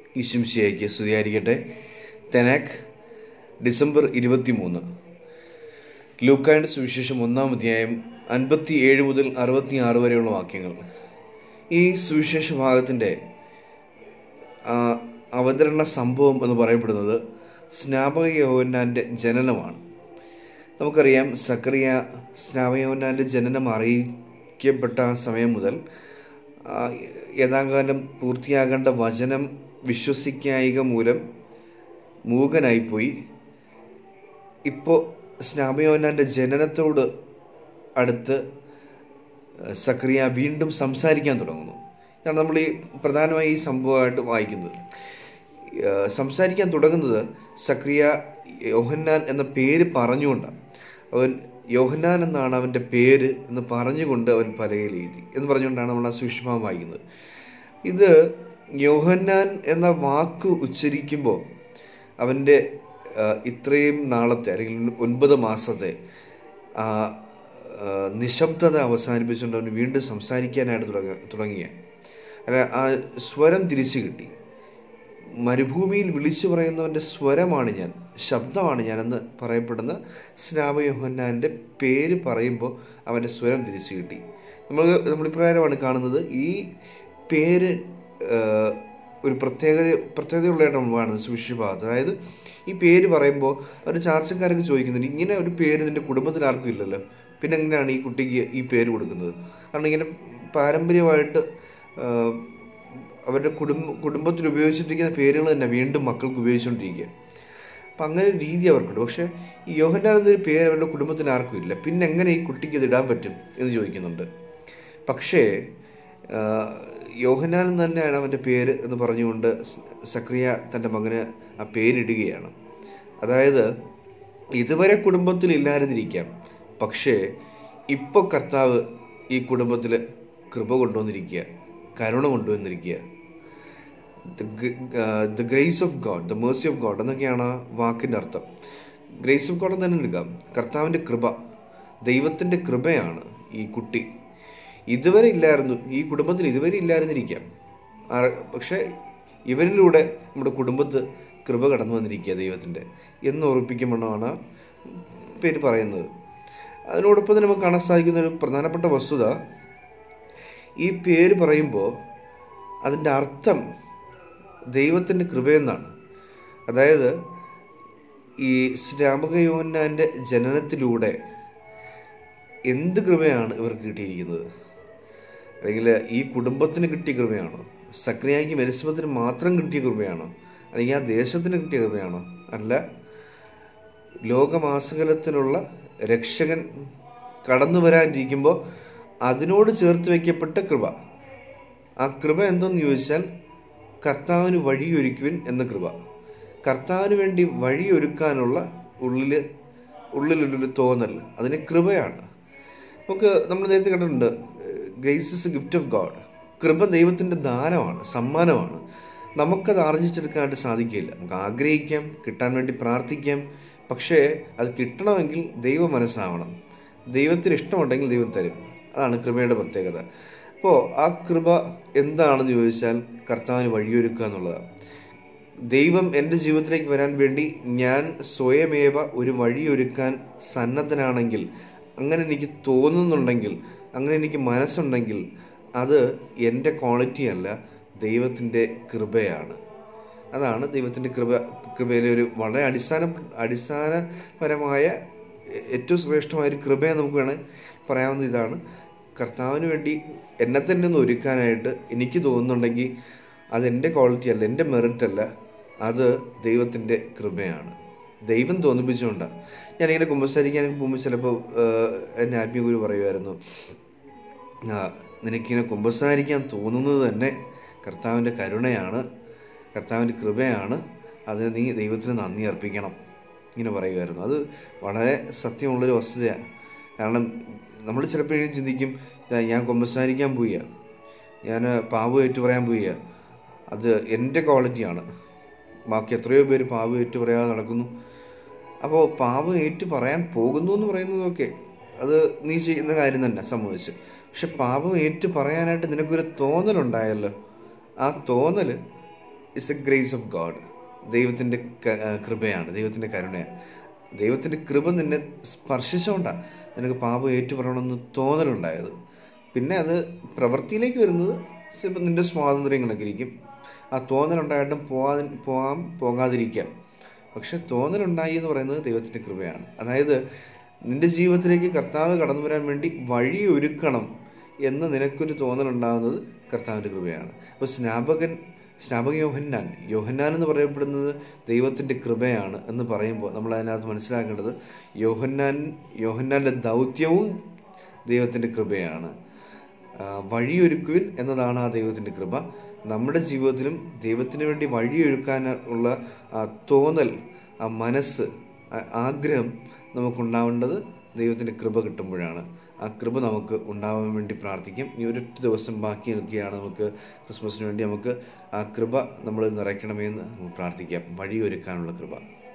ഈശുംശിയായിക്ക് സ്തുതിയായിരിക്കട്ടെ തെനാക്ക് ഡിസംബർ ഇരുപത്തി മൂന്ന് ലൂക്കായുടെ സുവിശേഷം ഒന്നാം അധ്യായം അൻപത്തി ഏഴ് മുതൽ അറുപത്തി ആറ് വരെയുള്ള വാക്യങ്ങൾ ഈ സുവിശേഷ ഭാഗത്തിൻ്റെ ആ, അവതരണ സംഭവം എന്ന് പറയപ്പെടുന്നത് സ്നാപക യോഹന്നാൻ്റെ ജനനമാണ് നമുക്കറിയാം സക്കറിയ സ്നാപയോന്നാൻ്റെ ജനനം അറിയിക്കപ്പെട്ട ആ സമയം മുതൽ ആ, യഥാകാലം പൂർത്തിയാകേണ്ട വചനം വിശ്വസിക്കായിക മൂലം മൂകനായിപ്പോയി ഇപ്പോൾ സ്നാപയോന്നാൻ്റെ ജനനത്തോട് അടുത്ത് സക്രിയ വീണ്ടും സംസാരിക്കാൻ തുടങ്ങുന്നു ഇതാണ് നമ്മൾ ഈ പ്രധാനമായി ഈ സംഭവമായിട്ട് വായിക്കുന്നത് ഏഹ് സംസാരിക്കാൻ തുടങ്ങുന്നത് സക്രിയ യോഹന്നാൻ എന്ന പേര് പറഞ്ഞുകൊണ്ടാണ് അവൻ യോഹന്നാൻ എന്നാണ് അവൻ്റെ പേര് എന്ന് പറഞ്ഞുകൊണ്ട് അവൻ പലകയിൽ എഴുതി എന്ന് പറഞ്ഞുകൊണ്ടാണ് നമ്മൾ ആ സുവിശേഷം വായിക്കുന്നത് ഇത് യോഹന്നാൻ എന്ന വാക്ക് ഉച്ചരിക്കുമ്പോൾ അവൻ്റെ ആ, ഇത്രയും നാളത്തെ അല്ലെങ്കിൽ ഒൻപത് മാസത്തെ ആ, ആ, നിശബ്ദത അവസാനിപ്പിച്ചുകൊണ്ട് അവന് വീണ്ടും സംസാരിക്കാനായിട്ട് തുടങ്ങ തുടങ്ങിയ അല്ല ആ സ്വരം തിരിച്ചു കിട്ടി മരുഭൂമിയിൽ വിളിച്ചു പറയുന്നവൻ്റെ സ്വരമാണ് ഞാൻ ശബ്ദമാണ് ഞാനെന്ന് പറയപ്പെടുന്ന സ്നാപയോഹന്നാൻ്റെ പേര് പറയുമ്പോൾ അവൻ്റെ സ്വരം തിരിച്ചു കിട്ടി നമ്മൾ നമ്മളിപ്രകാരമാണ് കാണുന്നത് ഈ പേര് ആ, ഒരു പ്രത്യേകത പ്രത്യേകതയുള്ളതായിട്ട് നമ്മൾ കാണുന്നത് സുവിശേഷഭാഗത്ത് അതായത് ഈ പേര് പറയുമ്പോൾ അവർ ചാർച്ചക്കാരൊക്കെ ചോദിക്കുന്നുണ്ട് ഇങ്ങനെ ഒരു പേര് നിൻ്റെ കുടുംബത്തിൽ ആർക്കും ഇല്ലല്ലോ പിന്നെ എങ്ങനെയാണ് ഈ കുട്ടിക്ക് ഈ പേര് കൊടുക്കുന്നത് കാരണം ഇങ്ങനെ പാരമ്പര്യമായിട്ട് ആ, അവരുടെ കുടുംബ കുടുംബത്തിൽ ഉപയോഗിച്ചിട്ടിരിക്കുന്ന പേരുകൾ തന്നെ വീണ്ടും മക്കൾക്ക് ഉപയോഗിച്ചുകൊണ്ടിരിക്കുക അപ്പം അങ്ങനെ ഒരു രീതി അവർക്കുണ്ട് പക്ഷേ ഈ യോഹന്നാൻ എന്നൊരു പേര് അവരുടെ കുടുംബത്തിന് ആർക്കും ഇല്ല പിന്നെ എങ്ങനെ ഈ കുട്ടിക്ക് ഇത് ഇടാൻ പറ്റും എന്ന് ചോദിക്കുന്നുണ്ട് പക്ഷേ ആ, യോഹന്നാൻ എന്ന് തന്നെയാണ് അവൻ്റെ പേര് എന്ന് പറഞ്ഞുകൊണ്ട് സ്- സക്രിയ തൻ്റെ മകന് ആ പേരിടുകയാണ് അതായത് ഇതുവരെ കുടുംബത്തിൽ ഇല്ലായിരുന്നിരിക്കാം പക്ഷേ ഇപ്പോൾ കർത്താവ് ഈ കുടുംബത്തിൽ കൃപ കൊണ്ടുവന്നിരിക്കുക കരുണ കൊണ്ടുവന്നിരിക്കുക the grace of God the mercy of God എന്നൊക്കെയാണ് ആ വാക്കിൻ്റെ അർത്ഥം ഗ്രേസ് ഓഫ് ഗോഡ് എന്ന് തന്നെ എടുക്കാം കർത്താവിൻ്റെ കൃപ ദൈവത്തിൻ്റെ കൃപയാണ് ഈ കുട്ടി ഇതുവരെ ഇല്ലായിരുന്നു ഈ കുടുംബത്തിൽ ഇതുവരെ ഇല്ലായിരുന്നിരിക്കാം ആ- പക്ഷേ ഇവരിലൂടെ നമ്മുടെ കുടുംബത്ത് കൃപ കടന്നു വന്നിരിക്കുക ദൈവത്തിൻ്റെ എന്ന് ഓർപ്പിക്കുമ്പോഴാണ് പേര് പറയുന്നത് അതിനോടൊപ്പം തന്നെ നമുക്ക് കാണാൻ സാധിക്കുന്ന ഒരു പ്രധാനപ്പെട്ട വസ്തുത ഈ പേര് പറയുമ്പോൾ അതിൻ്റെ അർത്ഥം ദൈവത്തിൻ്റെ കൃപയെന്നാണ് അതായത് ഈ ശ്രാമകയോന്നാൻ്റെ ജനനത്തിലൂടെ എന്ത് കൃപയാണ് ഇവർക്ക് കിട്ടിയിരിക്കുന്നത് അല്ലെങ്കിൽ ഈ കുടുംബത്തിന് കിട്ടിയ കൃപയാണോ സക്രിയായിക്കും എലിസബത്തിന് മാത്രം കിട്ടിയ കൃപയാണോ അല്ലെങ്കിൽ ആ ദേശത്തിന് കിട്ടിയ കൃപയാണോ അല്ല ലോകമാസകലത്തിനുള്ള രക്ഷകൻ കടന്നു വരാനിരിക്കുമ്പോൾ അതിനോട് ചേർത്ത് വയ്ക്കപ്പെട്ട കൃപ ആ കൃപ എന്തെന്ന് ചോദിച്ചാൽ കർത്താവിന് വഴിയൊരുക്കുവിൻ എന്ന കൃപ കർത്താവിന് വേണ്ടി വഴിയൊരുക്കാനുള്ള ഉള്ളിൽ ഉള്ളിലൊരു തോന്നൽ അതിന് കൃപയാണ് നമുക്ക് നമ്മൾ നേരത്തെ കണ്ടിട്ടുണ്ട് grace is a gift of God കൃപ ദൈവത്തിൻ്റെ ദാനമാണ് സമ്മാനമാണ് നമുക്കത് ആർജിച്ചെടുക്കാനായിട്ട് സാധിക്കില്ല നമുക്ക് ആഗ്രഹിക്കാം കിട്ടാൻ വേണ്ടി പ്രാർത്ഥിക്കാം പക്ഷേ അത് കിട്ടണമെങ്കിൽ ദൈവ മനസ്സാവണം ദൈവത്തിന് ഇഷ്ടമുണ്ടെങ്കിൽ ദൈവം തരും അതാണ് കൃപയുടെ പ്രത്യേകത അപ്പോൾ ആ കൃപ എന്താണെന്ന് ചോദിച്ചാൽ കർത്താവിന് വഴിയൊരുക്കുക എന്നുള്ളതാണ് ദൈവം എൻ്റെ ജീവിതത്തിലേക്ക് വരാൻ വേണ്ടി ഞാൻ സ്വയമേവ ഒരു വഴിയൊരുക്കാൻ സന്നദ്ധനാണെങ്കിൽ അങ്ങനെ എനിക്ക് തോന്നുന്നുണ്ടെങ്കിൽ അങ്ങനെ എനിക്ക് മനസ്സുണ്ടെങ്കിൽ അത് എൻ്റെ ക്വാളിറ്റി അല്ല ദൈവത്തിൻ്റെ കൃപയാണ് അതാണ് ദൈവത്തിൻ്റെ കൃപ കൃപയിലെ ഒരു വളരെ അടിസ്ഥാന അടിസ്ഥാനപരമായ എ- ഏറ്റവും ശ്രേഷ്ഠമായ ഒരു കൃപയെ നമുക്ക് വേണേൽ പറയാവുന്ന ഇതാണ് കർത്താവിന് വേണ്ടി എന്നെ തന്നെ ഒന്ന് ഒരുക്കാനായിട്ട് എനിക്ക് തോന്നുന്നുണ്ടെങ്കിൽ അത് എൻ്റെ ക്വാളിറ്റി അല്ല എൻ്റെ മെറിറ്റ് അല്ല അത് ദൈവത്തിൻ്റെ കൃപയാണ് ദൈവം തോന്നിപ്പിച്ചുകൊണ്ടാണ് ഞാനിങ്ങനെ കുമ്പസാരിക്കാനൊക്കെ പോകുമ്പോൾ ചിലപ്പോൾ എൻ്റെ ആത്മീയഗുരു പറയുമായിരുന്നു ആ, നിനക്കിങ്ങനെ കുമ്പസാരിക്കാൻ തോന്നുന്നത് തന്നെ കർത്താവിൻ്റെ കരുണയാണ് കർത്താവിൻ്റെ കൃപയാണ് അതിന് നീ ദൈവത്തിന് നന്ദി അർപ്പിക്കണം ഇങ്ങനെ പറയുമായിരുന്നു അത് വളരെ സത്യമുള്ളൊരു വസ്തുതയാണ് കാരണം നമ്മൾ ചിലപ്പോഴും ചിന്തിക്കും "ഇതാ ഞാൻ കുമ്പസാരിക്കാൻ പോയ ഞാൻ പാവം ഏറ്റു പറയാൻ പോയ അത് എൻ്റെ ക്വാളിറ്റിയാണ് ബാക്കി എത്രയോ പേര് പാവം ഏറ്റു പറയാതെ നടക്കുന്നു അപ്പോൾ പാവം ഏറ്റു പറയാൻ പോകുന്നു എന്ന് പറയുന്നതൊക്കെ അത് നീ ചെയ്യുന്ന കാര്യം തന്നെ സംഭവിച്ചു പക്ഷെ പാപം ഏറ്റു പറയാനായിട്ട് നിനക്കൊരു തോന്നലുണ്ടായല്ലോ ആ തോന്നൽ is a grace of God ദൈവത്തിൻ്റെ ക- ആ, കൃപയാണ് ദൈവത്തിൻ്റെ കരുണയാണ് ദൈവത്തിൻ്റെ കൃപ നിന്നെ സ്പർശിച്ചുകൊണ്ടാണ് നിനക്ക് പാപം ഏറ്റുപറയണമെന്ന് തോന്നലുണ്ടായത് പിന്നെ അത് പ്രവൃത്തിയിലേക്ക് വരുന്നത് ചിലപ്പോൾ നിന്റെ സ്വാതന്ത്ര്യം കണക്കിരിക്കും ആ തോന്നലുണ്ടായിട്ടും പോകാൻ പോകാൻ പോകാതിരിക്കാം പക്ഷെ തോന്നലുണ്ടായി എന്ന് പറയുന്നത് ദൈവത്തിൻ്റെ കൃപയാണ് അതായത് നിന്റെ ജീവിതത്തിലേക്ക് കർത്താവ് കടന്നു വരാൻ വേണ്ടി വഴി ഒരുക്കണം എന്ന് നിനക്കൊരു തോന്നലുണ്ടാകുന്നത് കർത്താവിൻ്റെ കൃപയാണ് അപ്പോൾ സ്നാപകൻ സ്നാപക യോഹന്നാൻ യോഹന്നാൻ എന്ന് പറയപ്പെടുന്നത് ദൈവത്തിൻ്റെ കൃപയാണ് എന്ന് പറയുമ്പോൾ നമ്മൾ അതിനകത്ത് മനസ്സിലാക്കേണ്ടത് യോഹന്നാൻ യോഹന്നാൻ്റെ ദൗത്യവും ദൈവത്തിൻ്റെ കൃപയാണ് ആ, വഴിയൊരുക്കുവിൻ എന്നതാണ് ആ ദൈവത്തിൻ്റെ കൃപ നമ്മുടെ ജീവിതത്തിലും ദൈവത്തിന് വേണ്ടി വഴിയൊരുക്കാൻ ഉള്ള ആ തോന്നൽ ആ മനസ്സ് ആ ആഗ്രഹം നമുക്കുണ്ടാവേണ്ടത് ദൈവത്തിൻ്റെ കൃപ കിട്ടുമ്പോഴാണ് ആ കൃപ നമുക്ക് ഉണ്ടാവാൻ വേണ്ടി പ്രാർത്ഥിക്കാം ഈ ഒരൊറ്റ ദിവസം ബാക്കി നിൽക്കുകയാണ് നമുക്ക് ക്രിസ്മസിന് വേണ്ടി നമുക്ക് ആ കൃപ നമ്മൾ നിറയ്ക്കണമെന്ന് നമുക്ക് പ്രാർത്ഥിക്കാം വഴിയൊരുക്കാനുള്ള കൃപ